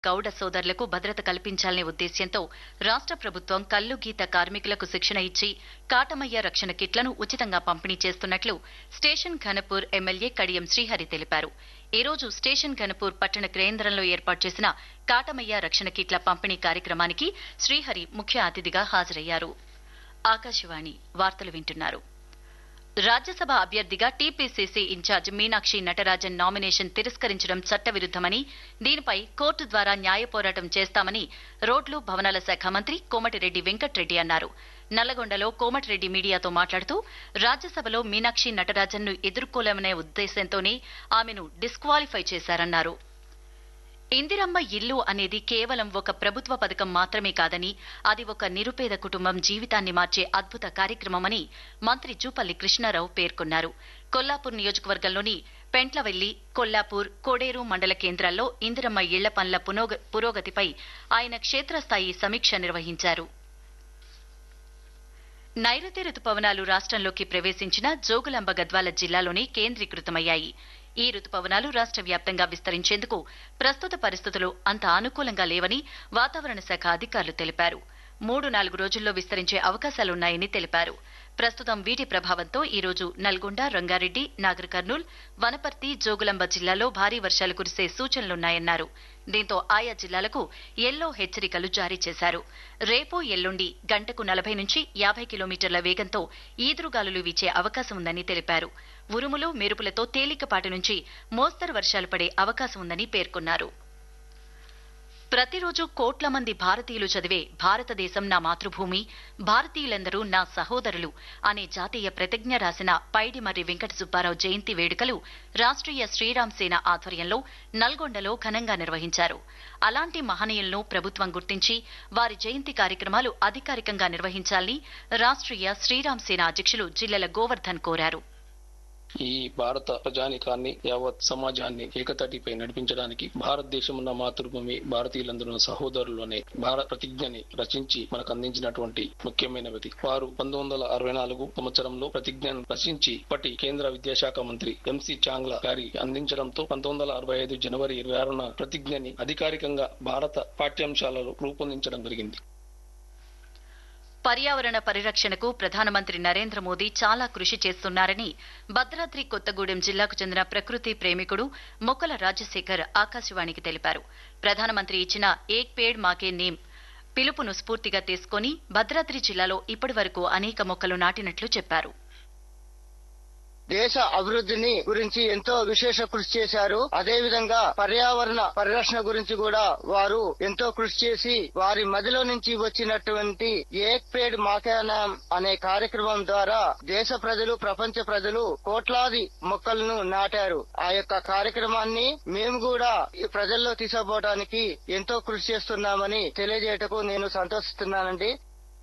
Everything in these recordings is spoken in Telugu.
గౌడ సోదరులకు భద్రత కల్పించాలనే ఉద్దేశ్యంతో రాష్ట్ర ప్రభుత్వం కల్లు గీత కార్మికులకు శిక్షణ ఇచ్చి కాటమయ్య రక్షణ కిట్లను ఉచితంగా పంపిణీ చేస్తున్నట్లు స్టేషన్ ఘనపూర్ ఎమ్మెల్యే కడియం శ్రీహరి తెలిపారు ఈ రోజు స్టేషన్ ఘనపూర్ పట్టణ కేంద్రంలో ఏర్పాటు చేసిన కాటమయ్య రక్షణ కిట్ల పంపిణీ కార్యక్రమానికి శ్రీహరి ముఖ్య అతిథిగా హాజరయ్యారు ఆకాశవాణి వార్తలు వింటున్నారు రాజ్యసభ అభ్యర్థిగా TPCC incharge Meenakshi Natarajan nomination తిరస్కరించడం చట్టవిరుద్దమని దీనిపై కోర్టు ద్వారా న్యాయ పోరాటం చేస్తామని రోడ్లు భవనాల శాఖ మంత్రి కోమటిరెడ్డి వెంకట్రెడ్డి అన్నారు నల్లగొండలో కోమటిరెడ్డి మీడియాతో మాట్లాడుతూ రాజ్యసభలో మీనాక్షి నటరాజన్ను ఎదుర్కోలేమనే ఉద్దేశంతోనే ఆమెను డిస్క్వాలిఫై చేశారన్నారు ఇందిరమ్మ ఇల్లు అనేది కేవలం ఒక ప్రభుత్వ పథకం మాత్రమే కాదని అది ఒక నిరుపేద కుటుంబం జీవితాన్ని మార్చే అద్భుత కార్యక్రమమని మంత్రి జూపల్లి కృష్ణారావు పేర్కొన్నారు కొల్లాపూర్ నియోజకవర్గంలోని పెంట్లవెల్లి కొల్లాపూర్ కోడేరు మండల కేంద్రాల్లో ఇందిరమ్మ ఇళ్ల పనుల పునోగ- పురోగతిపై ఆయన క్షేత్రస్థాయి సమీక్ష నిర్వహించారు నైరుతి రుతుపవనాలు రాష్ట్రంలోకి ప్రవేశించిన జోగులాంబ గద్వాల జిల్లాలోనే కేంద్రీకృతమయ్యాయి ఈ రుతుపవనాలు రాష్ట్ర వ్యాప్తంగా విస్తరించేందుకు ప్రస్తుత పరిస్థితులు అంత అనుకూలంగా లేవని వాతావరణ శాఖ అధికారులు తెలిపారు మూడు నాలుగు రోజుల్లో విస్తరించే అవకాశాలున్నాయని తెలిపారు ప్రస్తుతం వీటి ప్రభావంతో ఈ రోజు నల్గొండ రంగారెడ్డి నాగర్ కర్నూల్ వనపర్తి జోగులాంబ జిల్లాలో భారీ వర్షాలు కురిసే సూచనలున్నాయన్నారు దీంతో ఆయా జిల్లాలకు ఎల్లో హెచ్చరికలు జారీ చేశారు రేపు ఎల్లుండి గంటకు నలభై నుంచి యాభై కిలోమీటర్ల వేగంతో ఈదురుగాలులు వీచే అవకాశం ఉందని తెలిపారు ఉరుములు మెరుపులతో తేలికపాటి నుంచి మోస్తరు వర్షాలు పడే అవకాశం ఉందని పేర్కొన్నారు ప్రతిరోజు కోట్ల మంది భారతీయులు చదివే భారతదేశం నా మాతృభూమి భారతీయులందరూ నా సహోదరులు అనే జాతీయ ప్రతిజ్ఞ రాసిన పైడిమర్రి వెంకట సుబ్బారావు జయంతి వేడుకలు రాష్ట్రీయ శ్రీరామ్ సేన ఆధ్వర్యంలో నల్గొండలో ఘనంగా నిర్వహించారు అలాంటి మహనీయులను ప్రభుత్వం గుర్తించి వారి జయంతి కార్యక్రమాలు అధికారికంగా నిర్వహించాలని రాష్ట్రీయ శ్రీరామ్ సేన అధ్యక్షులు జిల్లెల గోవర్ధన్ కోరారు ఈ భారత ప్రజానికాన్ని యావత్ సమాజాన్ని ఏకతాటిపై నడిపించడానికి భారతదేశం ఉన్న మాతృభూమి భారతీయులందరూ సహోదరులు అనే భారత ప్రతిజ్ఞని రచించి మనకు అందించినటువంటి ముఖ్యమైన వ్యక్తి వారు పంతొమ్మిది వందల అరవై నాలుగు సంవత్సరంలో ప్రతిజ్ఞను రచించి ఇప్పటి కేంద్ర విద్యాశాఖ మంత్రి ఎంసి చాంగ్లా గారి అందించడంతో పంతొమ్మిది వందల అరవై ఐదు జనవరి ఇరవై ఆరున ప్రతిజ్ఞని అధికారికంగా భారత పాఠ్యాంశాలలో రూపొందించడం జరిగింది పర్యావరణ పరిరక్షణకు ప్రధానమంత్రి నరేంద్ర మోదీ చాలా కృషి చేస్తున్నారని భద్రాద్రి కొత్తగూడెం జిల్లాకు చెందిన ప్రకృతి ప్రేమికుడు మొక్కల రాజశేఖర్ ఆకాశవాణికి తెలిపారు ప్రధానమంత్రి ఇచ్చిన ఏక్ పేడ్ మాకే నేమ్ పిలుపును స్ఫూర్తిగా తీసుకొని భద్రాద్రి జిల్లాలో ఇప్పటి వరకు అనేక మొక్కలు నాటినట్లు చెప్పారు దేశ అభివృద్ధిని గురించి ఎంతో విశేష కృషి చేశారు అదే విధంగా పర్యావరణ పరిరక్షణ గురించి కూడా వారు ఎంతో కృషి చేసి వారి మదిలో నుంచి వచ్చినటువంటి ఏక్ పేడ్ మాకానాం అనే కార్యక్రమం ద్వారా దేశ ప్రజలు ప్రపంచ ప్రజలు కోట్లాది మొక్కలను నాటారు ఆ యొక్క కార్యక్రమాన్ని మేము కూడా ఈ ప్రజల్లో తీసుకుపోవడానికి ఎంతో కృషి చేస్తున్నామని తెలియజేయటకు నేను సంతోషిస్తున్నానండి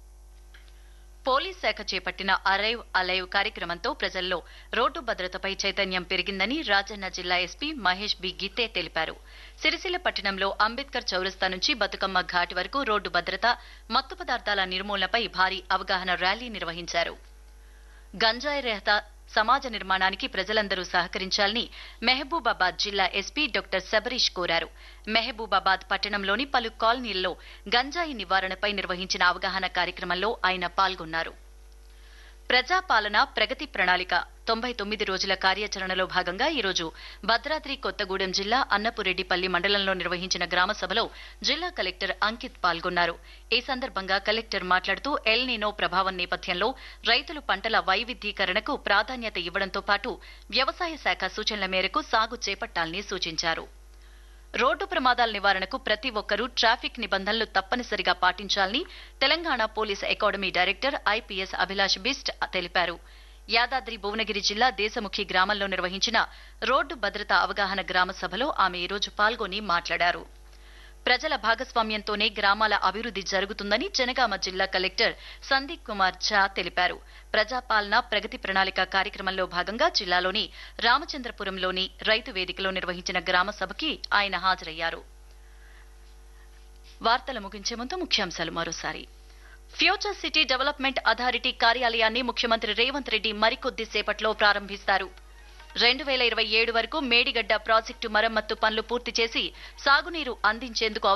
పోలీస్ శాఖ చేపట్టిన అరైవ్ అలైవ్ కార్యక్రమంతో ప్రజల్లో రోడ్డు భద్రతపై చైతన్యం పెరిగిందని రాజన్న జిల్లా ఎస్పీ మహేష్ బి గిత్తే తెలిపారు సిరిసిల్ల పట్టణంలో అంబేద్కర్ చౌరస్తా నుంచి బతుకమ్మ ఘాట్ వరకు రోడ్డు భద్రత మత్తు పదార్థాల నిర్మూలనపై భారీ అవగాహన ర్యాలీ నిర్వహించారు గంజాయి రహిత సమాజ నిర్మాణానికి ప్రజలందరూ సహకరించాలని మెహబూబాబాద్ జిల్లా ఎస్పీ డాక్టర్ శబరీష్ కోరారు మెహబూబాబాద్ పట్టణంలోని పలు కాలనీల్లో గంజాయి నివారణపై నిర్వహించిన అవగాహన కార్యక్రమంలో ఆయన పాల్గొన్నారు ప్రజాపాలన ప్రగతి ప్రణాళిక తొంభై తొమ్మిది రోజుల కార్యాచరణలో భాగంగా ఈరోజు భద్రాద్రి కొత్తగూడెం జిల్లా అన్నపురెడ్డిపల్లి మండలంలో నిర్వహించిన గ్రామ సభలో జిల్లా కలెక్టర్ అంకిత్ పాల్గొన్నారు ఈ సందర్భంగా కలెక్టర్ మాట్లాడుతూ ఎల్ నీనో ప్రభావం నేపథ్యంలో రైతులు పంటల వైవిధ్యీకరణకు ప్రాధాన్యత ఇవ్వడంతో పాటు వ్యవసాయ శాఖ సూచనల మేరకు సాగు చేపట్టాలని సూచించారు రోడ్డు ప్రమాదాల నివారణకు ప్రతి ఒక్కరూ ట్రాఫిక్ నిబంధనలు తప్పనిసరిగా పాటించాలని Telangana police academy director IPS Abhilash Bisht తెలిపారు యాదాద్రి భువనగిరి జిల్లా దేశముఖి గ్రామంలో నిర్వహించిన రోడ్డు భద్రత అవగాహన గ్రామ సభలో ఆమె ఈరోజు పాల్గొని మాట్లాడారు ప్రజల భాగస్వామ్యంతోనే గ్రామాల అభివృద్ధి జరుగుతుందని జనగామ జిల్లా కలెక్టర్ సందీప్ కుమార్ ఝా తెలిపారు ప్రజాపాలన ప్రగతి ప్రణాళిక కార్యక్రమంలో భాగంగా జిల్లాలోని రామచంద్రపురంలోని రైతు వేదికలో నిర్వహించిన గ్రామ సభకి ఆయన హాజరయ్యారు వార్తలు ముగించే ముందు ముఖ్యాంశాలు మరోసారి ఫ్యూచర్ సిటీ డెవలప్మెంట్ అథారిటీ కార్యాలయాన్ని ముఖ్యమంత్రి రేవంత్ రెడ్డి మరికొద్ది సేపట్లో ప్రారంభిస్తారు రెండు వేల ఇరవై ఏడు వరకు మేడిగడ్డ ప్రాజెక్టు మరమ్మత్తు పనులు పూర్తి చేసి సాగునీరు అందించేందుకు